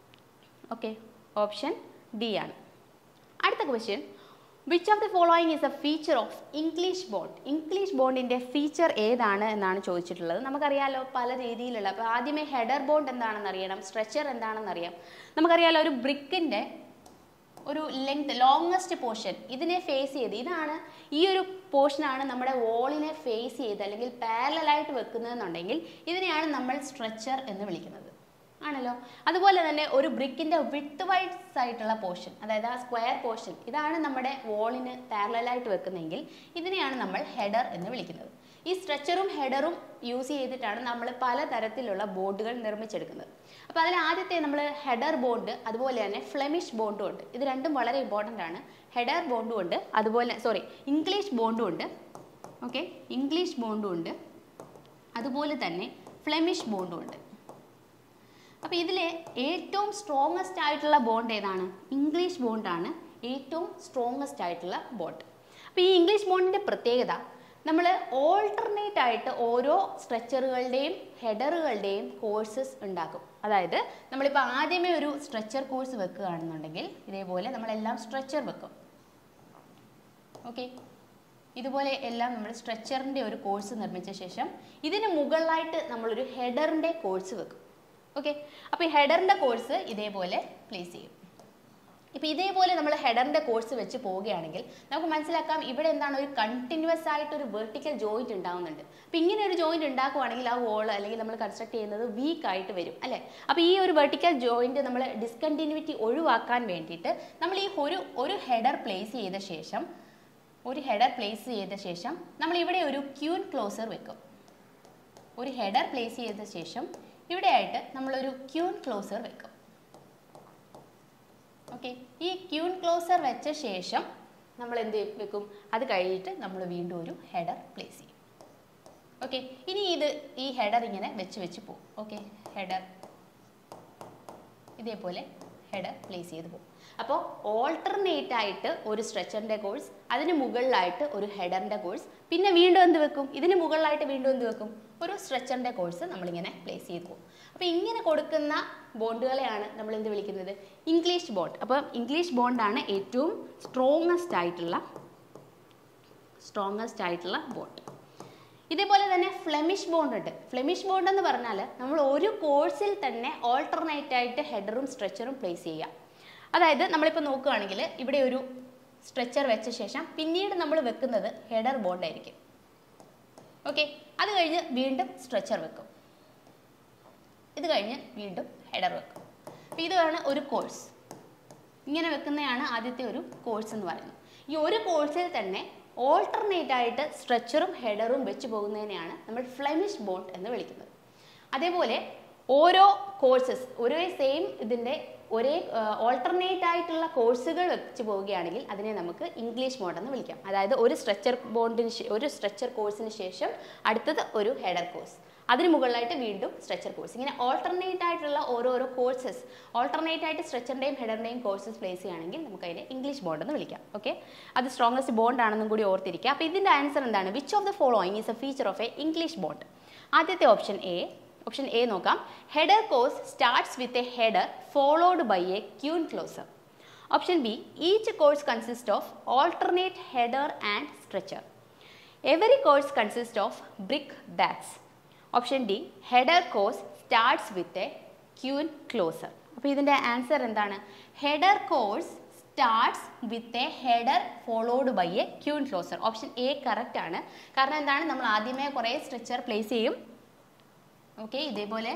ഓക്കെ ഓപ്ഷൻ ഡി ആണ് അടുത്ത question which of the following is a feature of English bond English ബോണ്ടിൻ്റെ ഫീച്ചർ ഏതാണ് എന്നാണ് ചോദിച്ചിട്ടുള്ളത് നമുക്കറിയാലോ പല രീതിയിലുള്ള അപ്പോൾ ആദ്യമേ ഹെഡർ ബോണ്ട് എന്താണെന്ന് അറിയണം സ്ട്രെച്ചർ എന്താണെന്ന് അറിയാം നമുക്കറിയാലോ ഒരു ബ്രിക്കിൻ്റെ ഒരു ലെങ്ത് ലോങ്ങസ്റ്റ് പോർഷൻ ഇതിനെ ഫേസ് ചെയ്ത് ഇതാണ് ഈ ഒരു പോർഷനാണ് നമ്മുടെ വോളിനെ ഫേസ് ചെയ്ത് അല്ലെങ്കിൽ പാരലായിട്ട് വെക്കുന്നതെന്നുണ്ടെങ്കിൽ ഇതിനെയാണ് നമ്മൾ സ്ട്രെച്ചർ എന്ന് വിളിക്കുന്നത് ആണല്ലോ അതുപോലെ തന്നെ ഒരു ബ്രിക്കിന്റെ വിത്ത് വൈഡ്സ് ആയിട്ടുള്ള പോർഷൻ അതായത് ആ സ്ക്വയർ പോർഷൻ ഇതാണ് നമ്മുടെ വോളിന് പാരലായിട്ട് വെക്കുന്നതെങ്കിൽ ഇതിനെയാണ് നമ്മൾ ഹെഡർ എന്ന് വിളിക്കുന്നത് ഈ സ്ട്രെച്ചറും ഹെഡറും യൂസ് ചെയ്തിട്ടാണ് നമ്മൾ പലതരത്തിലുള്ള ബോർഡുകൾ നിർമ്മിച്ചെടുക്കുന്നത് അപ്പോൾ അതിൽ ആദ്യത്തെ നമ്മൾ ഹെഡർ ബോണ്ട് അതുപോലെ തന്നെ ഫ്ലെമിഷ് ബോണ്ടും ഉണ്ട് ഇത് രണ്ടും വളരെ ഇമ്പോർട്ടൻ്റ് ആണ് ഹെഡർ ബോണ്ടും ഉണ്ട് അതുപോലെ സോറി ഇംഗ്ലീഷ് ബോണ്ടും ഉണ്ട് ഓക്കെ ഇംഗ്ലീഷ് ബോണ്ടും ഉണ്ട് അതുപോലെ തന്നെ ഫ്ലെമിഷ് ബോണ്ടും ഉണ്ട് അപ്പോൾ ഇതിലെ ഏറ്റവും സ്ട്രോങ്ങസ്റ്റ് ആയിട്ടുള്ള ബോണ്ട് ഏതാണ് ഇംഗ്ലീഷ് ബോണ്ടാണ് ഏറ്റവും സ്ട്രോങ്ങസ്റ്റ് ആയിട്ടുള്ള ബോണ്ട് അപ്പോൾ ഈ ഇംഗ്ലീഷ് ബോണ്ടിൻ്റെ പ്രത്യേകത നമ്മൾ ഓൾട്ടർനേറ്റ് ആയിട്ട് ഓരോ സ്ട്രെച്ചറുകളുടെയും ഹെഡറുകളുടെയും കോഴ്സസ് ഉണ്ടാക്കും അതായത് നമ്മളിപ്പോൾ ആദ്യമേ ഒരു സ്ട്രെച്ചർ കോഴ്സ് വെക്കുകയാണെന്നുണ്ടെങ്കിൽ ഇതേപോലെ നമ്മളെല്ലാം സ്ട്രെച്ചർ വെക്കും ഓക്കെ ഇതുപോലെ എല്ലാം നമ്മൾ സ്ട്രെച്ചറിൻ്റെ ഒരു കോഴ്സ് നിർമ്മിച്ച ശേഷം ഇതിന് മുകളിലായിട്ട് നമ്മളൊരു ഹെഡറിൻ്റെ കോഴ്സ് വെക്കും ഓക്കെ അപ്പോൾ ഈ ഹെഡറിൻ്റെ കോഴ്സ് ഇതേപോലെ പ്ലേസ് ചെയ്യും ഇപ്പോൾ ഇതേപോലെ നമ്മൾ ഹെഡറിൻ്റെ കോഴ്സ് വെച്ച് പോവുകയാണെങ്കിൽ നമുക്ക് മനസ്സിലാക്കാം ഇവിടെ എന്താണ് ഒരു കണ്ടിന്യൂസ് ആയിട്ട് ഒരു വെർട്ടിക്കൽ ജോയിന്റ് ഉണ്ടാവുന്നുണ്ട് അപ്പോൾ ഇങ്ങനെ ഒരു ജോയിന്റ് ഉണ്ടാക്കുവാണെങ്കിൽ ആ വോൾ അല്ലെങ്കിൽ നമ്മൾ കൺസ്ട്രക്ട് ചെയ്യുന്നത് വീക്ക് ആയിട്ട് വരും അല്ലേ അപ്പോൾ ഈ ഒരു വെർട്ടിക്കൽ ജോയിന്റ് നമ്മൾ ഡിസ്കണ്ടിന്യൂറ്റി ഒഴിവാക്കാൻ വേണ്ടിയിട്ട് നമ്മൾ ഈ ഒരു ഒരു ഹെഡർ പ്ലേസ് ചെയ്ത ശേഷം ഒരു ഹെഡർ പ്ലേസ് ചെയ്ത ശേഷം നമ്മൾ ഇവിടെ ഒരു ക്യൂൻ ക്ലോസർ വെക്കും ഒരു ഹെഡർ പ്ലേസ് ചെയ്ത ശേഷം ഇവിടെയായിട്ട് നമ്മളൊരു ക്യൂൻ ക്ലോസർ വെക്കും ഓക്കെ ഈ ക്യൂൻ ക്ലോസർ വെച്ച ശേഷം നമ്മൾ എന്ത് വെക്കും അത് കഴിഞ്ഞിട്ട് നമ്മൾ വീണ്ടും ഒരു ഹെഡർ പ്ലേസ് ചെയ്യും ഓക്കെ ഇനി ഇത് ഈ ഹെഡർ ഇങ്ങനെ വെച്ച് വെച്ച് പോകും ഓക്കെ ഹെഡർ ഇതേപോലെ ഹെഡർ പ്ലേസ് ചെയ്ത് പോകും അപ്പോൾ ഓൾട്ടർനേറ്റ് ആയിട്ട് ഒരു സ്ട്രെച്ചറിൻ്റെ കോഴ്സ് അതിന് മുകളിലായിട്ട് ഒരു ഹെഡറിൻ്റെ കോഴ്സ് പിന്നെ വീണ്ടും എന്ത് വെക്കും ഇതിന് മുകളിലായിട്ട് വീണ്ടും എന്ത് വെക്കും ഒരു സ്ട്രെച്ചറിൻ്റെ കോഴ്സ് നമ്മളിങ്ങനെ പ്ലേസ് ചെയ്ത് പോകും അപ്പോൾ ഇങ്ങനെ കൊടുക്കുന്ന ബോണ്ടുകളെയാണ് നമ്മൾ എന്ത് വിളിക്കുന്നത് ഇംഗ്ലീഷ് ബോണ്ട് അപ്പോൾ ഇംഗ്ലീഷ് ബോണ്ടാണ് ഏറ്റവും സ്ട്രോങ്ങസ്റ്റ് ആയിട്ടുള്ള സ്ട്രോങ്ങസ്റ്റ് ആയിട്ടുള്ള ബോണ്ട് ഇതേപോലെ തന്നെ ഫ്ലെമിഷ് ബോണ്ട് ഉണ്ട് ഫ്ലെമിഷ് ബോണ്ട് എന്ന് പറഞ്ഞാൽ നമ്മൾ ഒരു കോഴ്സിൽ തന്നെ ഓൾട്ടർനേറ്റ് ആയിട്ട് ഹെഡറും സ്ട്രെച്ചറും പ്ലേസ് ചെയ്യാം അതായത് നമ്മളിപ്പോൾ നോക്കുകയാണെങ്കിൽ ഇവിടെ ഒരു സ്ട്രെച്ചർ വെച്ച ശേഷം പിന്നീട് നമ്മൾ വെക്കുന്നത് ഹെഡർ ബോണ്ട് ആയിരിക്കും ഓക്കെ അത് കഴിഞ്ഞ് വീണ്ടും സ്ട്രെച്ചർ വെക്കും ഇത് കഴിഞ്ഞ് വീണ്ടും ഹെഡർ വെക്കും അപ്പോൾ ഇതാണ് ഒരു കോഴ്സ് ഇങ്ങനെ വെക്കുന്നതാണ് ആദ്യത്തെ ഒരു കോഴ്സ് എന്ന് പറയുന്നത് ഈ ഒരു കോഴ്സിൽ തന്നെ ഓൾട്ടർനേറ്റ് ആയിട്ട് സ്ട്രെച്ചറും ഹെഡറും വെച്ച് പോകുന്നതിനെയാണ് നമ്മൾ ഫ്ലെമിഷ് ബോണ്ട് എന്ന് വിളിക്കുന്നത് അതേപോലെ ഓരോ കോഴ്സസ് ഒരേ സെയിം ഇതിൻ്റെ ഒരേ ഓൾട്ടർനേറ്റ് ആയിട്ടുള്ള കോഴ്സുകൾ വെച്ച് പോവുകയാണെങ്കിൽ അതിനെ നമുക്ക് ഇംഗ്ലീഷ് ബോണ്ട് എന്ന് വിളിക്കാം അതായത് ഒരു സ്ട്രെച്ചർ ബോണ്ടിന് ശേ- ഒരു സ്ട്രെച്ചർ കോഴ്സിന് ശേഷം അടുത്തത് ഒരു ഹെഡർ കോഴ്സ് അതിന് മുകളിലായിട്ട് വീണ്ടും സ്ട്രെച്ചർ കോഴ്സ് ഇങ്ങനെ ഓൾട്ടർനേറ്റ് ആയിട്ടുള്ള ഓരോരോ കോഴ്സസ് ഓൾട്ടർനേറ്റ് ആയിട്ട് സ്ട്രെച്ചറിൻ്റെയും ഹെഡറിൻ്റെയും കോഴ്സസ് പ്ലേസ് ചെയ്യുകയാണെങ്കിൽ നമുക്ക് അതിനെ ഇംഗ്ലീഷ് ബോണ്ട് എന്ന് വിളിക്കാം ഓക്കെ അത് സ്ട്രോങ്സ്റ്റ് ബോണ്ട് ആണെന്നും കൂടി ഓർത്തിരിക്കുക അപ്പോൾ ഇതിൻ്റെ ആൻസർ എന്താണ് which of the following is a feature of a English bond ആദ്യത്തെ ഓപ്ഷൻ എ ഓപ്ഷൻ എ നോക്കാം header course starts with a header followed by a queen closer option B each course consist of alternate header and stretcher every course consist of brick bags option D header course starts with a queen closer അപ്പോൾ ഇതിൻ്റെ answer എന്താണ് header course starts with a header followed by a queen closer option A correct ആണ് കാരണം എന്താണ് നമ്മൾ ആദ്യമേ കുറേ stretcher place ചെയ്യും ഓക്കെ ഇതേപോലെ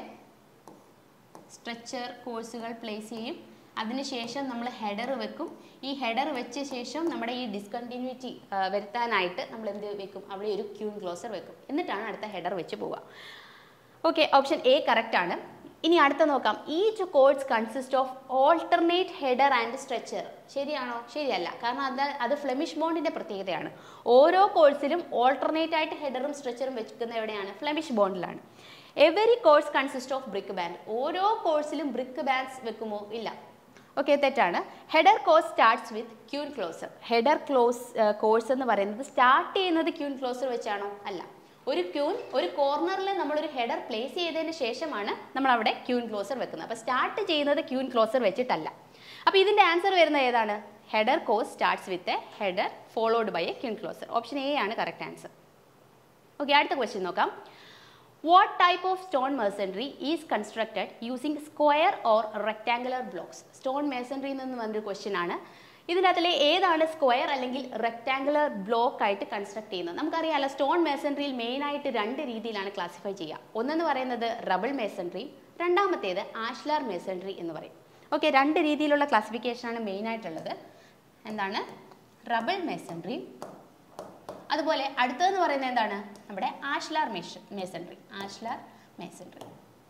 സ്ട്രെച്ചർ കോഴ്സുകൾ പ്ലേസ് ചെയ്യും അതിനുശേഷം നമ്മൾ ഹെഡർ വെക്കും ഈ ഹെഡർ വെച്ച ശേഷം നമ്മുടെ ഈ ഡിസ്കണ്ടിന്യൂറ്റി വരുത്താനായിട്ട് നമ്മൾ എന്ത് വെക്കും അവിടെ ഒരു ക്യൂൻ ക്ലോസർ വെക്കും എന്നിട്ടാണ് അടുത്ത ഹെഡർ വെച്ച് പോവുക ഓക്കെ ഓപ്ഷൻ എ കറക്റ്റ് ആണ് ഇനി അടുത്ത നോക്കാം each course consist of alternate header and stretcher ശരിയാണോ ശരിയല്ല കാരണം അത് അത് ഫ്ലെമിഷ് ബോണ്ടിന്റെ പ്രത്യേകതയാണ് ഓരോ കോഴ്സിലും ഓൾട്ടർനേറ്റ് ആയിട്ട് ഹെഡറും സ്ട്രെച്ചറും വെക്കുന്ന എവിടെയാണ് ഫ്ലെമിഷ് ബോണ്ടിലാണ് every course consist of brick band ഓരോ കോഴ്സിലും ബ്രിക്ക് ബാൻഡ്സ് വെക്കുമോ ഇല്ല ഓക്കെ തെറ്റാണ് header course starts with queen closer header close course എന്ന് പറയുന്നത് സ്റ്റാർട്ട് ചെയ്യുന്നത് ക്യൂൻ ക്ലോസർ വെച്ചാണോ അല്ല ഒരു ക്യൂൻ ഒരു കോർണറിൽ നമ്മളൊരു ഹെഡർ പ്ലേസ് ചെയ്തതിന് ശേഷമാണ് നമ്മൾ അവിടെ ക്യൂൻ ക്ലോസർ വെക്കുന്നത് അപ്പോൾ സ്റ്റാർട്ട് ചെയ്യുന്നത് ക്യൂൻ ക്ലോസർ വെച്ചിട്ടല്ല അപ്പോൾ ഇതിൻ്റെ ആൻസർ വരുന്നത് ഏതാണ് header course starts with a header followed by a queen closer option A ആണ് കറക്റ്റ് ആൻസർ ഓക്കെ അടുത്ത ക്വസ്റ്റ്യൻ നോക്കാം what type of stone masonry is constructed using square or rectangular blocks stone മേസൺറിയിൽ നിന്ന് വന്നൊരു question ആണ് ഇതിനകത്തിലെ ഏതാണ് square അല്ലെങ്കിൽ rectangular block ആയിട്ട് കൺസ്ട്രക്ട് ചെയ്യുന്നത് നമുക്കറിയാമല്ലോ സ്റ്റോൺ മേസൺറിയിൽ മെയിൻ ആയിട്ട് രണ്ട് രീതിയിലാണ് ക്ലാസിഫൈ ചെയ്യുക ഒന്നെന്ന് പറയുന്നത് റബിൾ മേസൺറി രണ്ടാമത്തേത് ആഷ്ലാർ മേസൺറി എന്ന് പറയും ഓക്കെ രണ്ട് രീതിയിലുള്ള ക്ലാസിഫിക്കേഷനാണ് മെയിൻ ആയിട്ടുള്ളത് എന്താണ് റബിൾ മേസൺറി അതുപോലെ അടുത്തതെന്ന് പറയുന്നത് എന്താണ് നമ്മുടെ ആഷ്ലാർ മേഷ മേസൺറി ആഷ്ലാർ മേസൺറി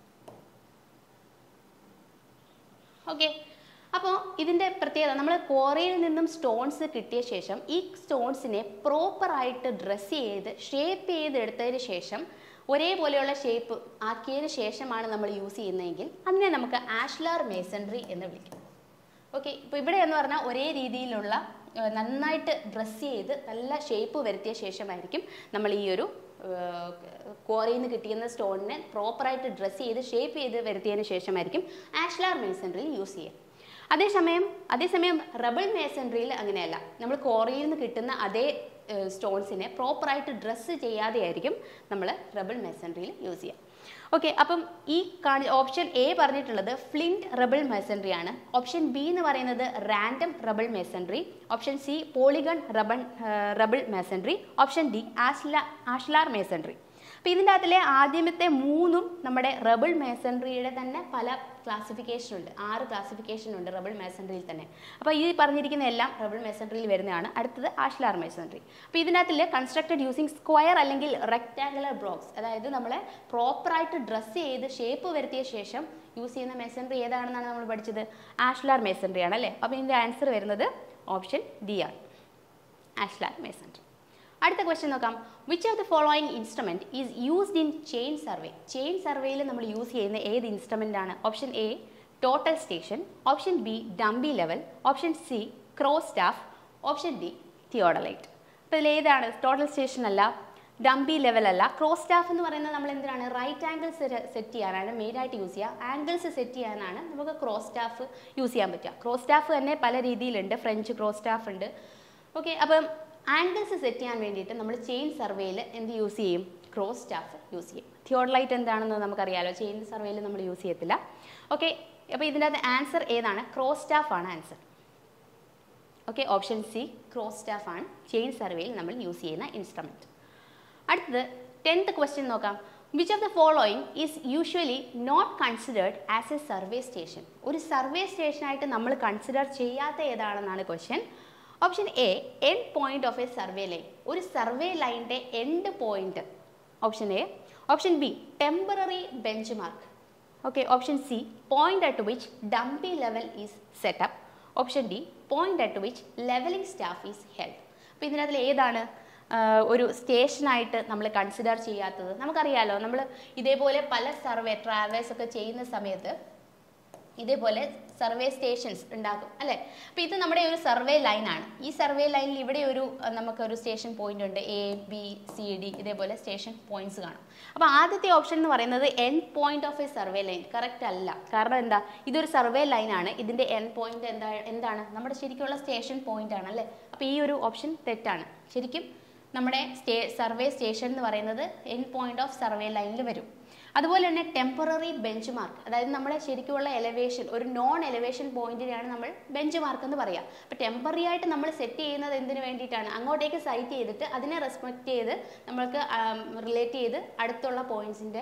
ഓക്കെ അപ്പോൾ ഇതിൻ്റെ പ്രത്യേകത നമ്മൾ ക്വാറിയിൽ നിന്നും സ്റ്റോൺസ് കിട്ടിയ ശേഷം ഈ സ്റ്റോൺസിനെ പ്രോപ്പറായിട്ട് ഡ്രസ്സ് ചെയ്ത് ഷേപ്പ് ചെയ്ത് എടുത്തതിന് ശേഷം ഒരേപോലെയുള്ള ഷേപ്പ് ആക്കിയതിന് ശേഷമാണ് നമ്മൾ യൂസ് ചെയ്യുന്നതെങ്കിൽ അതിനെ നമുക്ക് ആഷ്ലാർ മേസൺറി എന്ന് വിളിക്കും ഓക്കെ ഇപ്പോൾ ഇവിടെ എന്ന് പറഞ്ഞാൽ ഒരേ രീതിയിലുള്ള ഏഹ്, നന്നായിട്ട് ഡ്രസ്സ് ചെയ്ത് നല്ല ഷേപ്പ് വരുത്തിയ ശേഷമായിരിക്കും നമ്മൾ ഈ ഒരു ക്വാറിയിൽ നിന്ന് കിട്ടിയുന്ന സ്റ്റോണിനെ പ്രോപ്പറായിട്ട് ഡ്രസ്സ് ചെയ്ത് ഷേപ്പ് ചെയ്ത് വരുത്തിയതിന് ശേഷമായിരിക്കും ആഷ്ലാർ മേസൺറിയിൽ യൂസ് ചെയ്യുക അതേസമയം അതേസമയം റബിൾ മേസൺറിയിൽ അങ്ങനെയല്ല നമ്മൾ ക്വാറിയിൽ നിന്ന് കിട്ടുന്ന അതേ സ്റ്റോൺസിനെ പ്രോപ്പറായിട്ട് ഡ്രസ്സ് ചെയ്യാതെയായിരിക്കും നമ്മൾ റബിൾ മേസൺറിയിൽ യൂസ് ചെയ്യുക ഓക്കെ അപ്പം ഈ കാണി ഓപ്ഷൻ എ പറഞ്ഞിട്ടുള്ളത് ഫ്ലിൻറ്റ് റബിൾ മെസൻട്രി ആണ് ഓപ്ഷൻ ബി എന്ന് പറയുന്നത് random rubble masonry option C polygon rubble rubble masonry option D ashlar ashlar masonry അപ്പോൾ ഇതിൻ്റെ അകത്തിലെ ആദ്യമത്തെ മൂന്നും നമ്മുടെ റബിൾ മേസൻട്രിയുടെ തന്നെ പല ക്ലാസിഫിക്കേഷൻ ഉണ്ട് ആറ് ക്ലാസിഫിക്കേഷൻ ഉണ്ട് റബിൾ മേസൻട്രിയിൽ തന്നെ അപ്പോൾ ഈ പറഞ്ഞിരിക്കുന്ന എല്ലാം റബിൾ മേസൻട്രിയിൽ വരുന്നതാണ് അടുത്തത് ആഷ്ലാർ മേസൻട്രി അപ്പോൾ ഇതിനകത്തിൽ കൺസ്ട്രക്റ്റഡ് യൂസിങ് സ്ക്വയർ അല്ലെങ്കിൽ റെക്ടാങ്കുലർ ബ്ലോക്സ് അതായത് നമ്മളെ പ്രോപ്പറായിട്ട് ഡ്രസ്സ് ചെയ്ത് ഷേപ്പ് വരുത്തിയ ശേഷം യൂസ് ചെയ്യുന്ന മെസൻട്രി ഏതാണെന്നാണ് നമ്മൾ പഠിച്ചത് ആഷ്ലാർ മേസൻട്രി ആണ് അല്ലേ അപ്പോൾ ഇതിൻ്റെ ആൻസർ വരുന്നത് ഓപ്ഷൻ ഡി ആണ് ആഷ്ലാർ മേസൻട്രി അടുത്ത ക്വസ്റ്റ്യൻ നോക്കാം which of the following instrument is used in chain survey chain സർവേയിൽ നമ്മൾ യൂസ് ചെയ്യുന്ന ഏത് ഇൻസ്ട്രുമെന്റ് ആണ് option A total station option B dumpy level option C cross staff option D theodolite അപ്പോൾ ഇതിൽ ഏതാണ് ടോട്ടൽ സ്റ്റേഷൻ അല്ല ഡംബി ലെവൽ അല്ല ക്രോസ് സ്റ്റാഫ് എന്ന് പറയുന്നത് നമ്മൾ എന്തിനാണ് റൈറ്റ് ആംഗിൾസ് സെറ്റ് ചെയ്യാനാണ് മെയിനായിട്ട് യൂസ് ചെയ്യുക ആംഗിൾസ് സെറ്റ് ചെയ്യാനാണ് നമുക്ക് ക്രോസ് സ്റ്റാഫ് യൂസ് ചെയ്യാൻ പറ്റുക ക്രോസ് സ്റ്റാഫ് തന്നെ പല രീതിയിലുണ്ട് ഫ്രഞ്ച് ക്രോസ് സ്റ്റാഫ് ഉണ്ട് ഓക്കെ അപ്പം ആംഗിൾസ് സെറ്റ് ചെയ്യാൻ വേണ്ടിയിട്ട് നമ്മൾ ചെയിൻ സർവേയിൽ എന്ത് യൂസ് ചെയ്യും ക്രോസ് സ്റ്റാഫ് യൂസ് ചെയ്യും തിയോഡലൈറ്റ് എന്താണെന്ന് നമുക്കറിയാലോ ചെയിൻ സർവേയിൽ നമ്മൾ യൂസ് ചെയ്യത്തില്ല ഓക്കെ അപ്പോൾ ഇതിൻ്റെ അകത്ത് ആൻസർ ഏതാണ് ക്രോസ് സ്റ്റാഫ് ആണ് answer okay option C cross staff ആണ് ചെയിൻ സർവേയിൽ നമ്മൾ യൂസ് ചെയ്യുന്ന ഇൻസ്ട്രുമെൻറ്റ് അടുത്തത് ടെൻത്ത് ക്വസ്റ്റ്യൻ നോക്കാം which of the following is usually not considered as a survey station ഒരു സർവേ സ്റ്റേഷനായിട്ട് നമ്മൾ കൺസിഡർ ചെയ്യാത്ത ഏതാണെന്നാണ് question option A end point of a survey line ഒരു സർവേ ലൈനിൻ്റെ end point option A option B temporary bench mark okay option C point at which dumpy level is set up option D point at which levelling staff is held അപ്പോൾ ഇതിനകത്തിൽ ഏതാണ് ആ, ഒരു സ്റ്റേഷനായിട്ട് നമ്മൾ consider ചെയ്യാത്തത് നമുക്കറിയാലോ നമ്മൾ ഇതേപോലെ പല സർവേ ട്രാവൽസ് ഒക്കെ ചെയ്യുന്ന സമയത്ത് ഇതേപോലെ സർവേ സ്റ്റേഷൻസ് ഉണ്ടാക്കും അല്ലേ അപ്പോൾ ഇത് നമ്മുടെ ഒരു സർവേ ലൈനാണ് ഈ സർവേ ലൈനിൽ ഇവിടെ ഒരു അഹ്, നമുക്കൊരു സ്റ്റേഷൻ പോയിന്റ് ഉണ്ട് എ ബി സി ഡി ഇതേപോലെ സ്റ്റേഷൻ പോയിന്റ്സ് കാണും അപ്പോൾ ആദ്യത്തെ ഓപ്ഷൻ എന്ന് പറയുന്നത് end point of a survey line correct അല്ല കാരണം എന്താ ഇതൊരു സർവേ ലൈനാണ് ഇതിൻ്റെ എൻ പോയിന്റ് എന്താ എന്താണ് നമ്മുടെ ശരിക്കുള്ള സ്റ്റേഷൻ പോയിന്റ് ആണ് അല്ലേ അപ്പോൾ ഈ ഒരു ഓപ്ഷൻ തെറ്റാണ് ശരിക്കും നമ്മുടെ സ്റ്റേ സർവേ സ്റ്റേഷൻ എന്ന് പറയുന്നത് എൻ പോയിന്റ് ഓഫ് സർവേ ലൈനിൽ വരും അതുപോലെ തന്നെ ടെമ്പററി ബെഞ്ച് മാർക്ക് അതായത് നമ്മുടെ ശരിക്കുള്ള എലവേഷൻ ഒരു നോൺ എലവേഷൻ പോയിന്റിനെയാണ് നമ്മൾ ബെഞ്ച് മാർക്ക് എന്ന് പറയുക അപ്പോൾ ടെമ്പററി ആയിട്ട് നമ്മൾ സെറ്റ് ചെയ്യുന്നത് എന്തിനു വേണ്ടിയിട്ടാണ് അങ്ങോട്ടേക്ക് സൈറ്റ് ചെയ്തിട്ട് അതിനെ റെസ്പെക്ട് ചെയ്ത് നമ്മൾക്ക് റിലേറ്റ് ചെയ്ത് അടുത്തുള്ള പോയിന്റ്സിൻ്റെ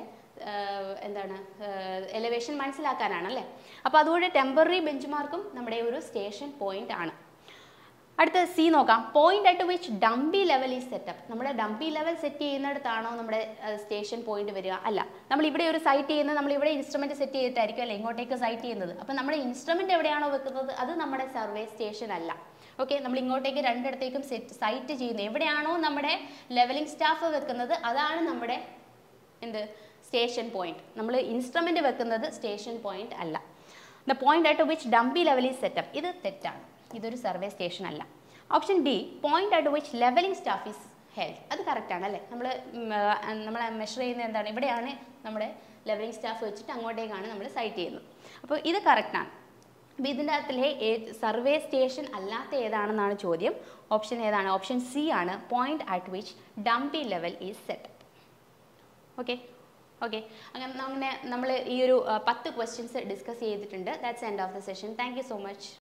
എന്താണ് എലവേഷൻ മനസ്സിലാക്കാനാണ് അല്ലേ അപ്പോൾ അതുകൊണ്ട് ടെമ്പററി ബെഞ്ച് മാർക്കും നമ്മുടെ ഒരു സ്റ്റേഷൻ പോയിന്റ് ആണ് അടുത്ത സി നോക്കാം point at which dumpy level is set up നമ്മുടെ ഡംപി ലെവൽ സെറ്റ് ചെയ്യുന്നിടത്താണോ നമ്മുടെ സ്റ്റേഷൻ പോയിന്റ് വരിക അല്ല നമ്മൾ ഇവിടെ ഒരു സൈറ്റ് ചെയ്യുന്നത് നമ്മൾ ഇവിടെ ഇൻസ്ട്രുമെന്റ് സെറ്റ് ചെയ്തിട്ടായിരിക്കും അല്ലേ ഇങ്ങോട്ടേക്ക് സൈറ്റ് ചെയ്യുന്നത് അപ്പം നമ്മുടെ ഇൻസ്ട്രുമെന്റ് എവിടെയാണോ വെക്കുന്നത് അത് നമ്മുടെ സർവേ സ്റ്റേഷൻ അല്ല ഓക്കെ നമ്മൾ ഇങ്ങോട്ടേക്ക് രണ്ടിടത്തേക്കും സെറ്റ് സൈറ്റ് ചെയ്യുന്നത് എവിടെയാണോ നമ്മുടെ ലെവലിംഗ് സ്റ്റാഫ് വെക്കുന്നത് അതാണ് നമ്മുടെ എന്ത് സ്റ്റേഷൻ പോയിന്റ് നമ്മൾ ഇൻസ്ട്രുമെന്റ് വെക്കുന്നത് സ്റ്റേഷൻ പോയിന്റ് അല്ല the point at which dumpy level is set up ഇത് തെറ്റാണ് ഇതൊരു സർവേ സ്റ്റേഷൻ അല്ല option D point at which levelling staff is held അത് കറക്റ്റ് ആണ് അല്ലേ നമ്മൾ നമ്മൾ മെഷർ ചെയ്യുന്നത് എന്താണ് ഇവിടെയാണ് നമ്മുടെ ലെവലിംഗ് സ്റ്റാഫ് വെച്ചിട്ട് അങ്ങോട്ടേക്കാണ് നമ്മൾ സൈറ്റ് ചെയ്യുന്നത് അപ്പോൾ ഇത് കറക്റ്റാണ് അപ്പോൾ ഇതിൻ്റെ അകത്തിലെ സർവേ സ്റ്റേഷൻ അല്ലാത്ത ഏതാണെന്നാണ് ചോദ്യം ഓപ്ഷൻ ഏതാണ് ഓപ്ഷൻ സി ആണ് point at which dumpy level is set up okay okay അങ്ങനെ അങ്ങനെ നമ്മൾ ഈ ഒരു ആ, പത്ത് ക്വസ്റ്റ്യൻസ് ഡിസ്കസ് ചെയ്തിട്ടുണ്ട് that's end of the session thank you so much